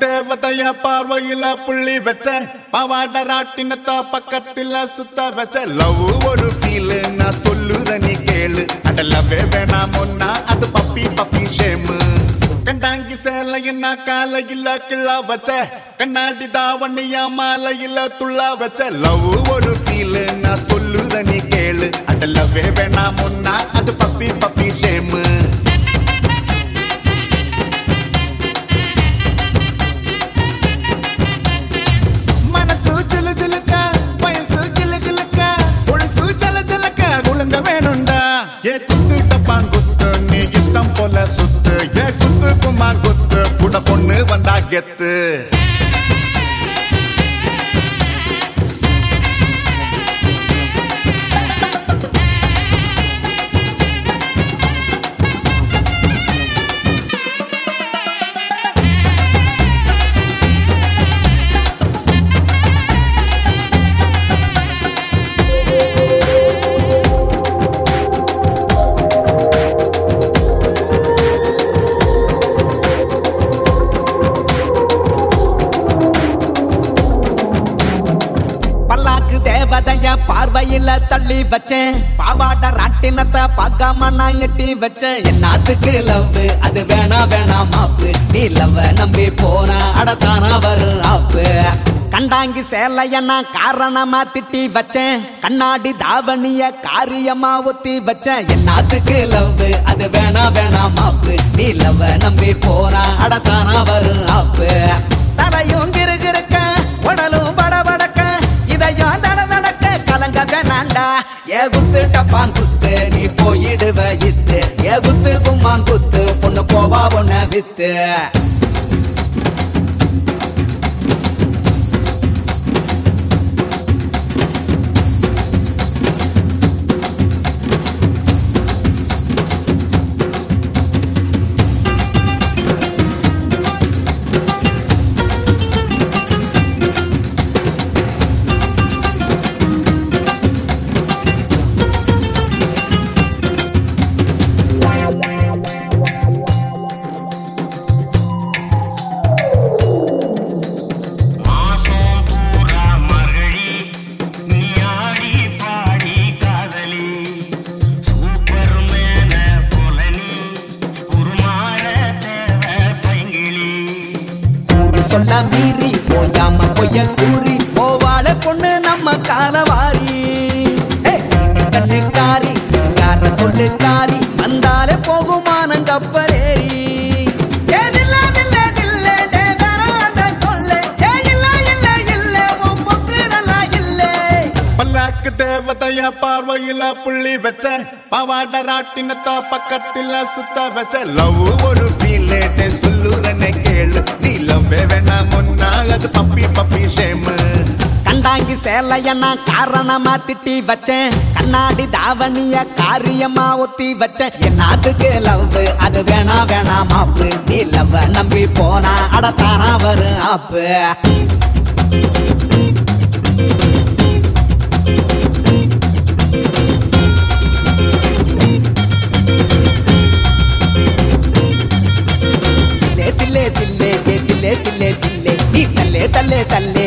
தேவதைய பார்வையில புள்ளி வச்ச பாவாட ராட்டினத்த பக்கத்துல சுத்த வச்ச லவ் ஒரு ஃபீல் நான் சொல்லுற நீ கேளு அடலவே வேணாம் ஒன்னா அது பப்பி பப்பி ஷேமு கண்டாங்கி சேலையின்னா காலையில கிள்ளா வச்ச கண்ணாடி தாவணியா மாலையில துள்ளா வச்ச லவ் ஒரு ஃபீல் நான் சொல்லுற நீ கேளு அடலவே வேணாம் ஒன்னா அது பப்பி பப்பி ஷேமு மனசு சிலு சிலுக்க வயசு கிளு கிளுக்க ஒழுசு சல சலக்க குழந்த வேணுண்டா ஏ குத்து டப்பான் குத்து நீ இஷ்டம் போல சுத்து ஏ குத்து குமார் குத்து கூட பொண்ணு வந்தா கெத்து பல்லாக்கு தேவதைய பார்வையில தள்ளி வச்சேன் பாவாட ராட்டினத்தை பார்க்காம நான் எட்டி வச்சேன் என்னத்துக்கு லவ் அது வேணா வேணா மாப்பு நீ லவ் நம்பி போனா அடத்தானா வரும் ஆப்பு கண்டாங்கி சேலைய நான் காரணமா திட்டி வச்சேன் கண்ணாடி தாவணிய காரியமா ஒத்தி வச்சேன் என்னத்துக்கு லவ் அது வேணா வேணா மாப்பு நீ லவ் நம்பி போனா அடத்தானா வரும் ஆப்பு தலையும் கிருகிருக்க உடலும் படபடக்க இதையும் தட தடக்க கலங்க வேணாண்டா ஏ குத்து டப்பான் குத்து நீ போயிடுவ இத்து ஏ குத்து கும்மான் குத்து பொண்ணு போவா பொண்ண வித்து மாசம் பூரா மகளி நீ ஆடி பாடி காதலி சூப்பர் மேன புலனி உருமாற தேவ பைங்கிளி ஊரு சொல்ல மீறி போயாம பொய்ய கூறி போவாள பொண்ணு நம்ம காலவாரி ஏய், சீனி கண்ணுக்காரி சிங்கார சொல்லுக்காரி வந்தாலே போகுமானம் கப்பலேறி ஏ நில்ல, நில்ல, நில்ல, டே வராத தொல்லை. ஏ இல்ல, இல்ல, இல்ல, உன் பொக்கு நல்லா இல்லை பல்லாக்கு தேவதைய பார்வையில புள்ளி வச்ச பாவாட ராட்டினத்த பக்கத்துல சுத்த வச்ச லவ் ஒரு ஃபீல் சொல்லுறனே கேளு நீ லவ் வேணாம் ஒன்னா அது பப்பி பப்பி ஷேமு கண்டாங்கி சேலைய நான் காரணமா திட்டி வச்சேன் கண்ணாடி தாவணிய காரியமா ஒத்தி வச்சேன் என்னத்துக்கு லவ் அது வேணா வேணா மாப்பு நீ லவ் நம்பி போனா அடத்தானா வரும் ஆப்பு தில்லே தில்லே தில்லே ஏ தில்லே தில்லே தில்லே நீ தல்லே தல்லே தல்லே